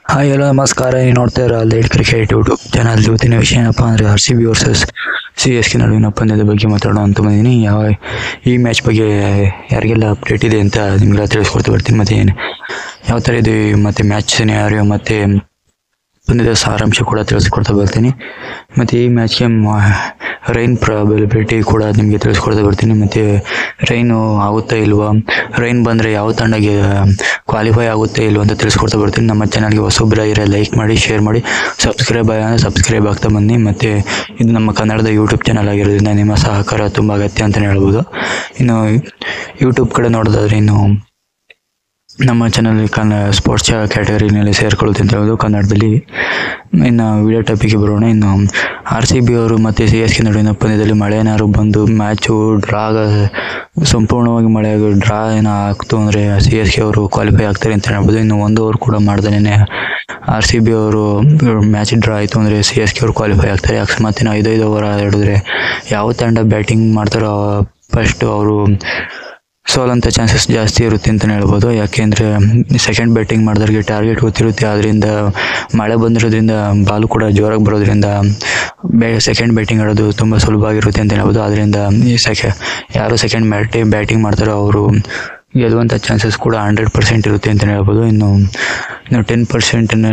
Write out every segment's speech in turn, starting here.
hi hello ನಮಸ್ಕಾರ ನೀವು ನೋಡ್ತಾ ಇರೋ ಲೈಟ್ ಕ್ರಿಕೆಟ್ ಯೂಟ್ಯೂಬ್ ಚಾನಲ್ ಇವತ್ತಿನ ವಿಷಯ ಏನಪ್ಪ ಅಂದರೆ R C B versus C S K ನಡುವಿನ ಪಂದ್ಯದ ಬಗ್ಗೆ ಮಾತಾಡೋಣ ಅಂತ ಬಂದಿದ್ದೀನಿ ಯಾವ ಈ ಮ್ಯಾಚ್ ಬಗ್ಗೆ ಯಾರಿಗೆಲ್ಲ ಅಪ್ಡೇಟ್ ಇದೆ ಅಂತ ನಿಮಗೆಲ್ಲ ತಿಳಿಸ್ಕೊಡ್ತಾ ಬರ್ತೀನಿ ಮತ್ತು ಏನು ಯಾವ ಥರ ಇದೆ ಮತ್ತು ಮ್ಯಾಚ್ ಸಿನಾರಿಯೋ ಮತ್ತು ಪಂದ್ಯದ ಸಾರಾಂಶ ಕೂಡ ತಿಳಿಸ್ಕೊಡ್ತಾ ಬರ್ತೀನಿ ಮತ್ತು ಈ ಮ್ಯಾಚ್ಗೆ ರೈನ್ ಪ್ರಾಬಬಿಲಿಟಿ ಕೂಡ ನಿಮಗೆ ತಿಳಿಸ್ಕೊಡ್ತಾ ಬರ್ತೀನಿ ಮತ್ತು ರೈನು ಆಗುತ್ತಾ ಇಲ್ವಾ ರೈನ್ ಬಂದರೆ ಯಾವ ತಂಡಗೆ ಕ್ವಾಲಿಫೈ ಆಗುತ್ತೆ ಇಲ್ವಾ ಅಂತ ತಿಳಿಸ್ಕೊಡ್ತಾ ಬರ್ತೀನಿ ನಮ್ಮ ಚಾನಲ್ಗೆ ಹೊಸೊಬ್ಬರಾಗಿರೋ ಲೈಕ್ ಮಾಡಿ ಶೇರ್ ಮಾಡಿ ಸಬ್ಸ್ಕ್ರೈಬ್ ಅಂದರೆ ಸಬ್ಸ್ಕ್ರೈಬ್ ಆಗ್ತಾ ಬನ್ನಿ ಮತ್ತು ಇದು ನಮ್ಮ ಕನ್ನಡದ ಯೂಟ್ಯೂಬ್ ಚಾನಲ್ ಆಗಿರೋದ್ರಿಂದ ನಿಮ್ಮ ಸಹಕಾರ ತುಂಬ ಅಗತ್ಯ ಅಂತಲೇ ಹೇಳ್ಬೋದು ಇನ್ನು ಯೂಟ್ಯೂಬ್ ಕಡೆ ನೋಡೋದಾದ್ರೆ ಇನ್ನು ನಮ್ಮ ಚಾನಲ್ ಕನ್ನ ಸ್ಪೋರ್ಟ್ಸ್ ಕ್ಯಾಟಗರಿನಲ್ಲಿ ಸೇರ್ಕೊಳ್ಳುತ್ತೆ ಅಂತ ಹೇಳೋದು ಕನ್ನಡದಲ್ಲಿ ಇನ್ನು ವಿಡಿಯೋ ಟಾಪಿಕ್ಗೆ ಬರೋಣ ಇನ್ನು ಆರ್ ಸಿ ಬಿ ಅವರು ಮತ್ತು ಸಿ ಎಸ್ ಕೆ ನಡುವಿನ ಪಂದ್ಯದಲ್ಲಿ ಮಳೆ ಏನಾದ್ರು ಬಂದು ಮ್ಯಾಚು ಡ್ರಾ ಆಗ ಸಂಪೂರ್ಣವಾಗಿ ಮಳೆ ಡ್ರಾ ಏನೋ ಆಗ್ತು ಅಂದರೆ ಸಿ ಎಸ್ ಕೆ ಅವರು ಕ್ವಾಲಿಫೈ ಆಗ್ತಾರೆ ಅಂತ ಹೇಳ್ಬೋದು ಇನ್ನು ಒಂದು ಓವರ್ ಕೂಡ ಮಾಡ್ದೇನೆ ಆರ್ ಸಿ ಬಿ ಅವರು ಮ್ಯಾಚ್ ಡ್ರಾ ಆಯಿತು ಅಂದರೆ ಸಿ ಎಸ್ ಕೆ ಅವರು ಕ್ವಾಲಿಫೈ ಆಗ್ತಾರೆ ಅಕಸ್ಮಾತ್ ಇನ್ನು ಐದೈದು ಓವರ್ ಆಡಿದ್ರೆ ಯಾವ ತಂಡ ಬ್ಯಾಟಿಂಗ್ ಮಾಡ್ತಾರೋ ಫಸ್ಟು ಅವರು ಸೋಲಂಥ ಚಾನ್ಸಸ್ ಜಾಸ್ತಿ ಇರುತ್ತೆ ಅಂತಲೇ ಹೇಳ್ಬೋದು ಯಾಕೆಂದರೆ ಸೆಕೆಂಡ್ ಬ್ಯಾಟಿಂಗ್ ಮಾಡಿದವ್ರಿಗೆ ಟಾರ್ಗೆಟ್ ಗೊತ್ತಿರುತ್ತೆ ಅದರಿಂದ ಮಳೆ ಬಂದಿರೋದ್ರಿಂದ ಬಾಲು ಕೂಡ ಜೋರಾಗಿ ಬರೋದ್ರಿಂದ ಬೇ ಸೆಕೆಂಡ್ ಬ್ಯಾಟಿಂಗ್ ಆಡೋದು ತುಂಬ ಸುಲಭ ಆಗಿರುತ್ತೆ ಅಂತ ಹೇಳ್ಬೋದು ಅದರಿಂದ ಈ ಸೆಕೆ ಯಾರು ಸೆಕೆಂಡ್ ಬ್ಯಾಟಿ ಬ್ಯಾಟಿಂಗ್ ಮಾಡ್ತಾರೋ ಅವರು ಗೆಲ್ಲುವಂಥ ಚಾನ್ಸಸ್ ಕೂಡ ಹಂಡ್ರೆಡ್ ಪರ್ಸೆಂಟ್ ಇರುತ್ತೆ ಅಂತಲೇ ಹೇಳ್ಬೋದು ಇನ್ನು ಇನ್ನು ಟೆನ್ ಪರ್ಸೆಂಟನ್ನು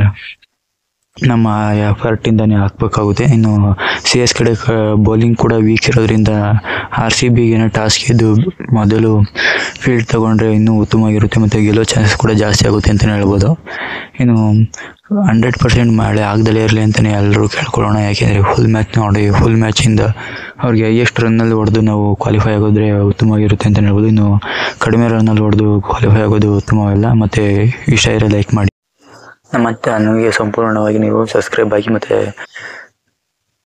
ನಮ್ಮ ಎಫರ್ಟಿಂದನೇ ಹಾಕ್ಬೇಕಾಗುತ್ತೆ ಇನ್ನು ಸಿ ಎಸ್ ಕಡೆ ಬೌಲಿಂಗ್ ಕೂಡ ವೀಕ್ ಇರೋದ್ರಿಂದ ಆರ್ ಸಿ ಬಿಗೇನೋ ಟಾಸ್ಕ್ ಇದ್ದು ಮೊದಲು ಫೀಲ್ಡ್ ತಗೊಂಡ್ರೆ ಇನ್ನೂ ಉತ್ತಮವಾಗಿರುತ್ತೆ ಮತ್ತು ಗೆಲ್ಲೋ ಚಾನ್ಸಸ್ ಕೂಡ ಜಾಸ್ತಿ ಆಗುತ್ತೆ ಅಂತಲೇ ಹೇಳ್ಬೋದು ಇನ್ನು ಹಂಡ್ರೆಡ್ ಪರ್ಸೆಂಟ್ ಮಳೆ ಆಗದಲ್ಲೇ ಇರಲಿ ಅಂತಲೇ ಎಲ್ಲರೂ ಕೇಳ್ಕೊಳ್ಳೋಣ ಯಾಕೆಂದರೆ ಫುಲ್ ಮ್ಯಾಚ್ ನೋಡಿ ಫುಲ್ ಮ್ಯಾಚಿಂದ ಅವ್ರಿಗೆ ಎಷ್ಟು ರನ್ನಲ್ಲಿ ಹೊಡೆದು ನಾವು ಕ್ವಾಲಿಫೈ ಆಗೋದ್ರೆ ಉತ್ತಮವಾಗಿರುತ್ತೆ ಅಂತಲೇ ಹೇಳ್ಬೋದು ಇನ್ನು ಕಡಿಮೆ ರನ್ನಲ್ಲಿ ಹೊಡೆದು ಕ್ವಾಲಿಫೈ ಆಗೋದು ಉತ್ತಮವಲ್ಲ ಮತ್ತು ಇಷ್ಟ ಇರೋ ಲೈಕ್ ಮಾಡಿ ನಮ್ಮ ಚಾನಲ್ಗೆ ಸಂಪೂರ್ಣವಾಗಿ ನೀವು ಸಬ್ಸ್ಕ್ರೈಬ್ ಆಗಿ ಮತ್ತು